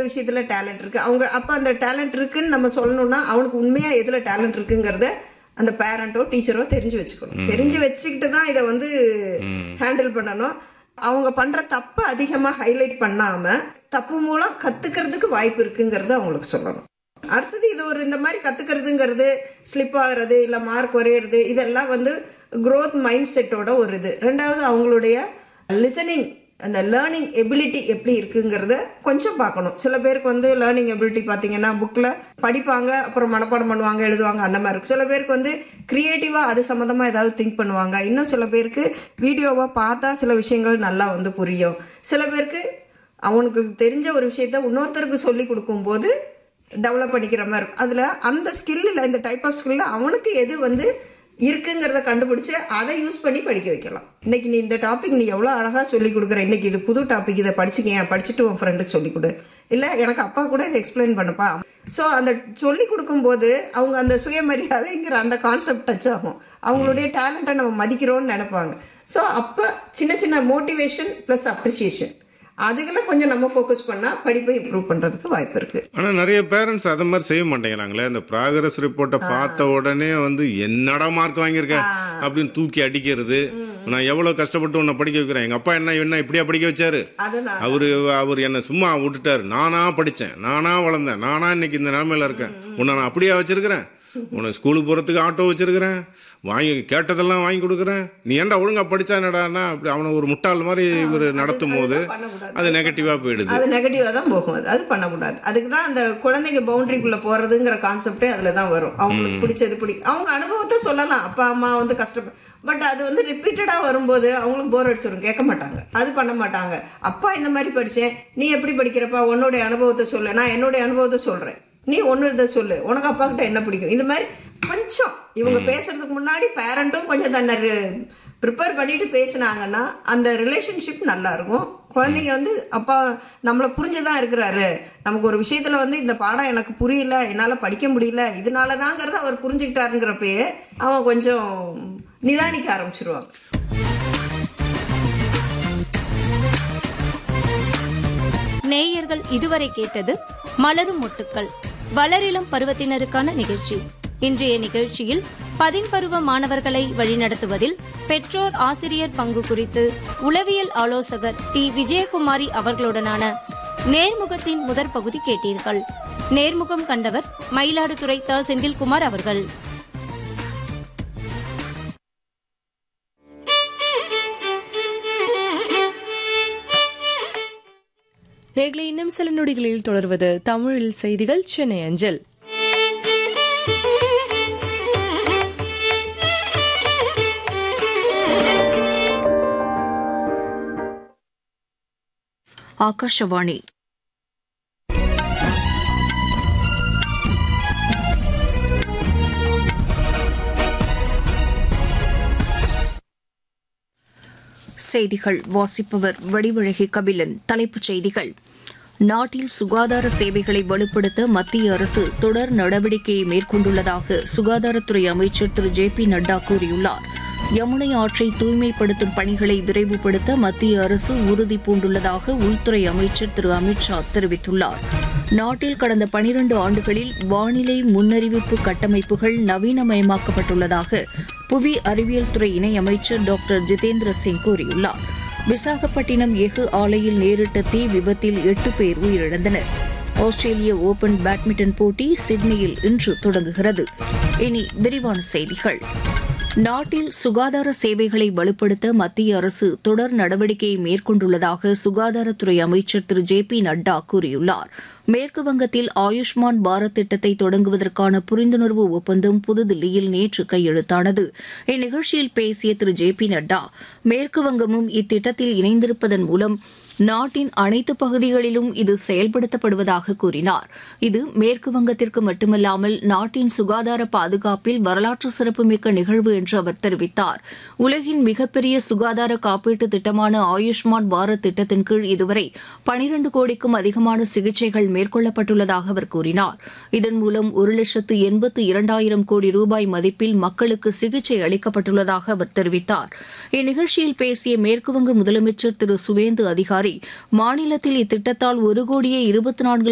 விஷயத்துல டேலண்ட் இருக்கு அவங்க அப்ப அந்த டேலண்ட் இருக்குன்னு நம்ம சொல்லணும்னா அவனுக்கு உண்மையா எதுல டேலண்ட் இருக்குங்கிறத அந்த பேரண்ட்டோ டீச்சரோ தெரிஞ்சு வச்சுக்கணும் தெரிஞ்சு வச்சுக்கிட்டு தான் இதை வந்து ஹேண்டில் பண்ணணும் அவங்க பண்ற தப்பை அதிகமா ஹைலைட் பண்ணாம தப்பு மூலம் கத்துக்கிறதுக்கு வாய்ப்பு இருக்குங்கிறத அவங்களுக்கு சொல்லணும் அடுத்தது இது ஒரு இந்த மாதிரி கத்துக்கிறதுங்கிறது ஸ்லிப் ஆகுறது இல்லை மார்க் குறையிறது இதெல்லாம் வந்து growth மைண்ட் செட்டோட ஒரு இது ரெண்டாவது அவங்களுடைய லிசனிங் அந்த லேர்னிங் எபிலிட்டி எப்படி இருக்குங்கிறத கொஞ்சம் பார்க்கணும் சில பேருக்கு வந்து லேர்னிங் எபிலிட்டி பார்த்தீங்கன்னா புக்கில் படிப்பாங்க அப்புறம் மனப்பாடம் பண்ணுவாங்க எழுதுவாங்க அந்த மாதிரி இருக்கும் சில பேருக்கு வந்து க்ரியேட்டிவாக அது சம்மந்தமாக ஏதாவது திங்க் பண்ணுவாங்க இன்னும் சில பேருக்கு வீடியோவை பார்த்தா சில விஷயங்கள் நல்லா வந்து புரியும் சில பேருக்கு அவனுக்கு தெரிஞ்ச ஒரு விஷயத்த இன்னொருத்தருக்கு சொல்லி கொடுக்கும்போது டெவலப் பண்ணிக்கிற மாதிரி இருக்கும் அதில் அந்த ஸ்கில்லில் இந்த டைப் ஆஃப் ஸ்கில்லில் அவனுக்கு எது வந்து இருக்குங்கிறத கண்டுபிடிச்சு அதை யூஸ் பண்ணி படிக்க வைக்கலாம் இன்னைக்கு நீ இந்த டாபிக் நீ எவ்வளோ அழகாக சொல்லி கொடுக்குற இன்னைக்கு இது புது டாபிக் இதை படிச்சுக்கேன் படிச்சுட்டு உன் ஃப்ரெண்டுக்கு சொல்லி கொடு இல்லை எனக்கு அப்பா கூட இதை எக்ஸ்பிளைன் பண்ணுப்பா ஸோ அந்த சொல்லி கொடுக்கும்போது அவங்க அந்த சுயமரியாதைங்கிற அந்த கான்செப்ட் டச் ஆகும் அவங்களுடைய டேலண்ட்டை நம்ம மதிக்கிறோம்னு நினைப்பாங்க ஸோ அப்போ சின்ன சின்ன மோட்டிவேஷன் ப்ளஸ் அப்ரிசியேஷன் அதுகளை கொஞ்சம் நம்ம ஃபோக்கஸ் பண்ணால் படிப்பை இம்ப்ரூவ் பண்ணுறதுக்கு வாய்ப்பு இருக்குது ஆனா நிறைய பேரண்ட்ஸ் அதை மாதிரி செய்ய மாட்டேங்கிறாங்களே இந்த ப்ராகிரஸ் ரிப்போர்ட்டை பார்த்த உடனே வந்து என்னடா மார்க் வாங்கியிருக்க அப்படின்னு தூக்கி அடிக்கிறது நான் எவ்வளவு கஷ்டப்பட்டு உன்னை படிக்க வைக்கிறேன் எங்க அப்பா என்ன என்ன இப்படியா படிக்க வச்சாரு அதுதான் அவரு அவர் என்னை சும்மா விட்டுட்டாரு நானா படித்தேன் நானா வளர்ந்தேன் நானா இன்னைக்கு இந்த நிலமையில இருக்கேன் உன்னை நான் அப்படியா வச்சிருக்கிறேன் உன்னை ஸ்கூலுக்கு போகிறதுக்கு ஆட்டோ வச்சிருக்கிறேன் வாங்கி கேட்டதெல்லாம் வாங்கி கொடுக்குறேன் நீ ஏன்டா ஒழுங்கா படிச்சா என்னடான்னா அப்படி அவனை ஒரு முட்டாள் மாதிரி இவர் நடத்தும் போது பண்ணக்கூடாது. அது நெகட்டிவாக போயிடுது அது நெகட்டிவாக தான் போகும் அது அது பண்ணக்கூடாது அதுக்கு தான் அந்த குழந்தைங்க பவுண்டரிக்குள்ளே போகிறதுங்கிற கான்செப்டே அதில் தான் வரும் அவங்களுக்கு பிடிச்சது பிடி அவங்க அனுபவத்தை சொல்லலாம் அப்பா அம்மா வந்து கஷ்டப்ப பட் அது வந்து ரிப்பீட்டடாக வரும்போது அவங்களுக்கு போர் அடிச்சிடும் கேட்க மாட்டாங்க அது பண்ண மாட்டாங்க அப்பா இந்த மாதிரி படித்தேன் நீ எப்படி படிக்கிறப்பா உன்னுடைய அனுபவத்தை சொல்லு நான் என்னுடைய அனுபவத்தை சொல்கிறேன் நீ ஒன்று இதை சொல்லு உனக்கு அப்பா கிட்ட என்ன பிடிக்கும் இது மாதிரி கொஞ்சம் இவங்க பேசுறதுக்கு முன்னாடி பேரண்ட்டும் கொஞ்சம் தன்னை ப்ரிப்பேர் பண்ணிட்டு பேசுனாங்கன்னா அந்த ரிலேஷன்ஷிப் நல்லா இருக்கும் குழந்தைங்க வந்து அப்பா நம்மளை புரிஞ்சுதான் இருக்கிறாரு நமக்கு ஒரு விஷயத்துல வந்து இந்த பாடம் எனக்கு புரியல என்னால் படிக்க முடியல இதனால தாங்கிறத அவர் புரிஞ்சுக்கிட்டாருங்கிறப்பயே அவன் கொஞ்சம் நிதானிக்க ஆரம்பிச்சிருவாங்க நேயர்கள் இதுவரை கேட்டது மலரும் மொட்டுக்கள் வளரிளம் பருவத்தினருக்கான நிகழ்ச்சி இன்றைய நிகழ்ச்சியில் பதின்பருவ மாணவர்களை வழிநடத்துவதில் பெற்றோர் ஆசிரியர் பங்கு குறித்து உளவியல் ஆலோசகர் டி விஜயகுமாரி அவர்களுடனான நேர்முகத்தின் முதற் பகுதி கேட்டீர்கள் நேர்முகம் கண்டவர் மயிலாடுதுறை த செந்தில்குமார் அவர்கள் நேர்களை இன்னும் சில நொடிகளில் தொடர்வது தமிழில் செய்திகள் சென்னை அஞ்சல் ಆಕಾಶವಾಣಿ செய்திகள் வாசிப்பவர் வடிவழகி கபிலன் தலைப்புச் செய்திகள் நாட்டில் சுகாதார சேவைகளை வலுப்படுத்த மத்திய அரசு தொடர் நடவடிக்கையை மேற்கொண்டுள்ளதாக சுகாதாரத்துறை அமைச்சர் திரு ஜே பி நட்டா கூறியுள்ளார் யமுனை ஆற்றை தூய்மைப்படுத்தும் பணிகளை விரைவுபடுத்த மத்திய அரசு உறுதி பூண்டுள்ளதாக உள்துறை அமைச்சர் திரு அமித்ஷா தெரிவித்துள்ளார் நாட்டில் கடந்த பனிரண்டு ஆண்டுகளில் வானிலை முன்னறிவிப்பு கட்டமைப்புகள் நவீனமயமாக்கப்பட்டுள்ளதாக புவி அறிவியல் துறை இணையமைச்சர் டாக்டர் ஜிதேந்திர சிங் கூறியுள்ளார் விசாகப்பட்டினம் எஃகு ஆலையில் நேரிட்ட தீ விபத்தில் எட்டு பேர் உயிரிழந்தனர் ஆஸ்திரேலிய ஓபன் பேட்மிண்டன் போட்டி சிட்னியில் இன்று தொடங்குகிறது இனி விரிவான செய்திகள் நாட்டில் சுகாதார சேவைகளை வலுப்படுத்த மத்திய அரசு தொடர் நடவடிக்கையை மேற்கொண்டுள்ளதாக சுகாதாரத்துறை அமைச்சர் திரு ஜே பி நட்டா கூறியுள்ளார் மேற்கு வங்கத்தில் ஆயுஷ்மான் பாரத் திட்டத்தை தொடங்குவதற்கான புரிந்துணர்வு ஒப்பந்தம் புதுதில்லியில் நேற்று கையெழுத்தானது இந்நிகழ்ச்சியில் பேசிய திரு ஜே பி நட்டா மேற்கு வங்கமும் இத்திட்டத்தில் இணைந்திருப்பதன் மூலம் நாட்டின் அனைத்து பகுதிகளிலும் இது செயல்படுத்தப்படுவதாக கூறினார் இது மேற்கு வங்கத்திற்கு மட்டுமல்லாமல் நாட்டின் சுகாதார பாதுகாப்பில் வரலாற்று சிறப்புமிக்க நிகழ்வு என்று அவர் தெரிவித்தார் உலகின் மிகப்பெரிய சுகாதார காப்பீட்டு திட்டமான ஆயுஷ்மான் பாரத் திட்டத்தின் கீழ் இதுவரை பனிரண்டு கோடிக்கும் அதிகமான சிகிச்சைகள் மேற்கொள்ளப்பட்டுள்ளதாக அவர் கூறினார் இதன் மூலம் ஒரு லட்சத்து எண்பத்து இரண்டாயிரம் கோடி ரூபாய் மதிப்பில் மக்களுக்கு சிகிச்சை அளிக்கப்பட்டுள்ளதாக அவர் தெரிவித்தார் இந்நிகழ்ச்சியில் பேசிய மேற்குவங்க முதலமைச்சர் திரு சுவேந்து அதிகாரி மாநிலத்தில் இத்திட்டத்தால் ஒரு கோடியே இருபத்தி நான்கு